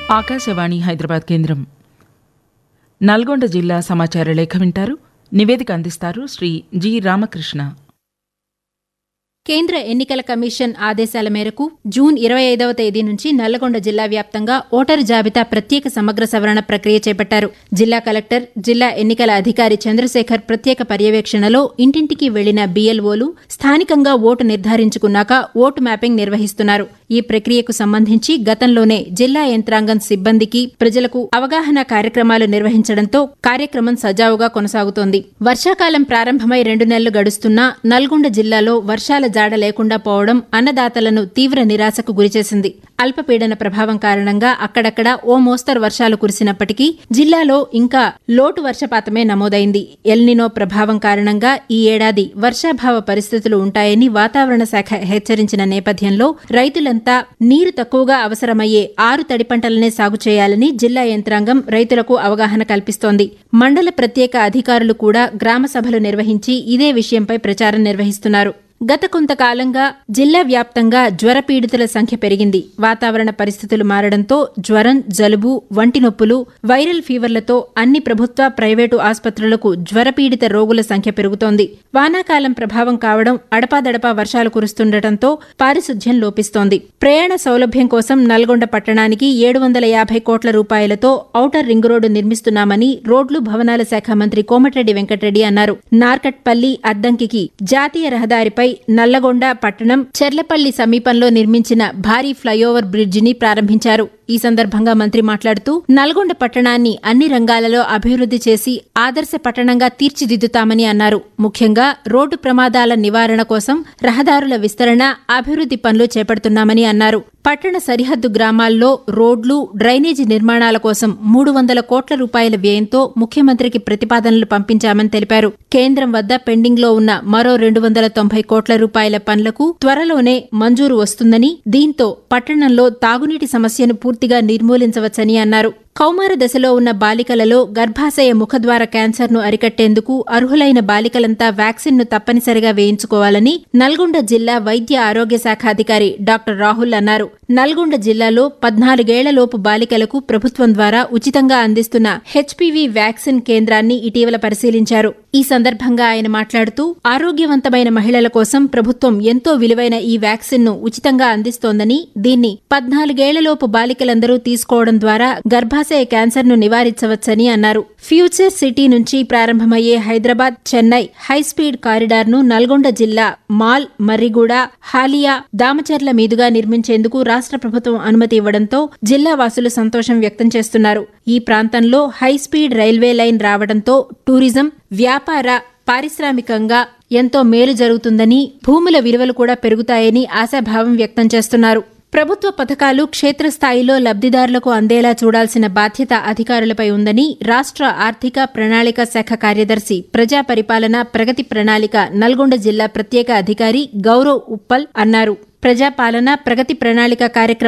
ఆకాశవాణి హైదరాబాద్ కేంద్రం నల్గొండ జిల్లా సమాచార లేఖ వింటారు నివేదిక అందిస్తారు శ్రీ జి రామకృష్ణ కేంద్ర ఎన్నికల కమిషన్ ఆదేశాల మేరకు జూన్ ఇరవై ఐదవ తేదీ నుంచి నల్లగొండ జిల్లా వ్యాప్తంగా ఓటరు జాబితా ప్రత్యేక సమగ్ర సవరణ ప్రక్రియ చేపట్టారు జిల్లా కలెక్టర్ జిల్లా ఎన్నికల అధికారి చంద్రశేఖర్ ప్రత్యేక పర్యవేక్షణలో ఇంటింటికి వెళ్లిన బీఎల్ఓలు స్థానికంగా ఓటు నిర్ధారించుకున్నాక ఓటు మ్యాపింగ్ నిర్వహిస్తున్నారు ఈ ప్రక్రియకు సంబంధించి గతంలోనే జిల్లా యంత్రాంగం సిబ్బందికి ప్రజలకు అవగాహన కార్యక్రమాలు నిర్వహించడంతో కార్యక్రమం సజావుగా కొనసాగుతోంది వర్షాకాలం ప్రారంభమై రెండు నెలలు గడుస్తున్నా నల్గొండ జిల్లాలో వర్షాల జాడ లేకుండా పోవడం అన్నదాతలను తీవ్ర నిరాశకు గురిచేసింది అల్పపీడన ప్రభావం కారణంగా అక్కడక్కడ ఓ మోస్తరు వర్షాలు కురిసినప్పటికీ జిల్లాలో ఇంకా లోటు వర్షపాతమే నమోదైంది ఎల్నినో ప్రభావం కారణంగా ఈ ఏడాది వర్షాభావ పరిస్థితులు ఉంటాయని వాతావరణ శాఖ హెచ్చరించిన నేపథ్యంలో రైతులంతా నీరు తక్కువగా అవసరమయ్యే ఆరు తడి పంటలనే సాగు చేయాలని జిల్లా యంత్రాంగం రైతులకు అవగాహన కల్పిస్తోంది మండల ప్రత్యేక అధికారులు కూడా గ్రామ సభలు నిర్వహించి ఇదే విషయంపై ప్రచారం నిర్వహిస్తున్నారు గత కొంతకాలంగా జిల్లా వ్యాప్తంగా జ్వర పీడితుల సంఖ్య పెరిగింది వాతావరణ పరిస్థితులు మారడంతో జ్వరం జలుబు వంటి నొప్పులు వైరల్ ఫీవర్లతో అన్ని ప్రభుత్వ ప్రైవేటు ఆసుపత్రులకు జ్వరపీడిత రోగుల సంఖ్య పెరుగుతోంది వానాకాలం ప్రభావం కావడం అడపాదడపా వర్షాలు కురుస్తుండటంతో పారిశుధ్యం లోపిస్తోంది ప్రయాణ సౌలభ్యం కోసం నల్గొండ పట్టణానికి ఏడు వందల యాభై కోట్ల రూపాయలతో ఔటర్ రింగ్ రోడ్డు నిర్మిస్తున్నామని రోడ్లు భవనాల శాఖ మంత్రి కోమటిరెడ్డి వెంకటరెడ్డి అన్నారు నార్కట్పల్లి అద్దంకికి జాతీయ రహదారిపై నల్లగొండ పట్టణం చెర్లపల్లి సమీపంలో నిర్మించిన భారీ ఫ్లైఓవర్ బ్రిడ్జిని ప్రారంభించారు ఈ సందర్భంగా మంత్రి మాట్లాడుతూ నల్గొండ పట్టణాన్ని అన్ని రంగాలలో అభివృద్ది చేసి ఆదర్శ పట్టణంగా తీర్చిదిద్దుతామని అన్నారు ముఖ్యంగా రోడ్డు ప్రమాదాల నివారణ కోసం రహదారుల విస్తరణ అభివృద్ది పనులు చేపడుతున్నామని అన్నారు పట్టణ సరిహద్దు గ్రామాల్లో రోడ్లు డ్రైనేజీ నిర్మాణాల కోసం మూడు వందల కోట్ల రూపాయల వ్యయంతో ముఖ్యమంత్రికి ప్రతిపాదనలు పంపించామని తెలిపారు కేంద్రం వద్ద పెండింగ్లో ఉన్న మరో రెండు వందల తొంభై కోట్ల రూపాయల పనులకు త్వరలోనే మంజూరు వస్తుందని దీంతో పట్టణంలో తాగునీటి సమస్యను పూర్తిగా నిర్మూలించవచ్చని అన్నారు కౌమార దశలో ఉన్న బాలికలలో గర్భాశయ ముఖద్వార క్యాన్సర్ను అరికట్టేందుకు అర్హులైన బాలికలంతా వ్యాక్సిన్ను తప్పనిసరిగా వేయించుకోవాలని నల్గొండ జిల్లా వైద్య ఆరోగ్య శాఖ అధికారి డాక్టర్ రాహుల్ అన్నారు నల్గొండ జిల్లాలో పద్నాలుగేళ్లలోపు బాలికలకు ప్రభుత్వం ద్వారా ఉచితంగా అందిస్తున్న హెచ్పివి వ్యాక్సిన్ కేంద్రాన్ని ఇటీవల పరిశీలించారు ఈ సందర్భంగా ఆయన మాట్లాడుతూ ఆరోగ్యవంతమైన మహిళల కోసం ప్రభుత్వం ఎంతో విలువైన ఈ వ్యాక్సిన్ ను ఉచితంగా అందిస్తోందని దీన్ని పద్నాలుగేళ్లలోపు బాలికలందరూ తీసుకోవడం ద్వారా గర్భాశయ క్యాన్సర్ ను నివారించవచ్చని అన్నారు ఫ్యూచర్ సిటీ నుంచి ప్రారంభమయ్యే హైదరాబాద్ చెన్నై హైస్పీడ్ కారిడార్ ను నల్గొండ జిల్లా మాల్ మర్రిగూడ హాలియా దామచర్ల మీదుగా నిర్మించేందుకు రాష్ట్ర ప్రభుత్వం అనుమతి ఇవ్వడంతో జిల్లా వాసులు సంతోషం వ్యక్తం చేస్తున్నారు ఈ ప్రాంతంలో హైస్పీడ్ రైల్వే లైన్ రావడంతో టూరిజం వ్యాపార పారిశ్రామికంగా ఎంతో మేలు జరుగుతుందని భూముల విలువలు కూడా పెరుగుతాయని ఆశాభావం వ్యక్తం చేస్తున్నారు ప్రభుత్వ పథకాలు క్షేత్రస్థాయిలో లబ్దిదారులకు అందేలా చూడాల్సిన బాధ్యత అధికారులపై ఉందని రాష్ట్ర ఆర్థిక ప్రణాళిక శాఖ కార్యదర్శి ప్రజా పరిపాలన ప్రగతి ప్రణాళిక నల్గొండ జిల్లా ప్రత్యేక అధికారి గౌరవ్ ఉప్పల్ అన్నారు ప్రజాపాలన ప్రగతి ప్రణాళిక కార్యక్రమం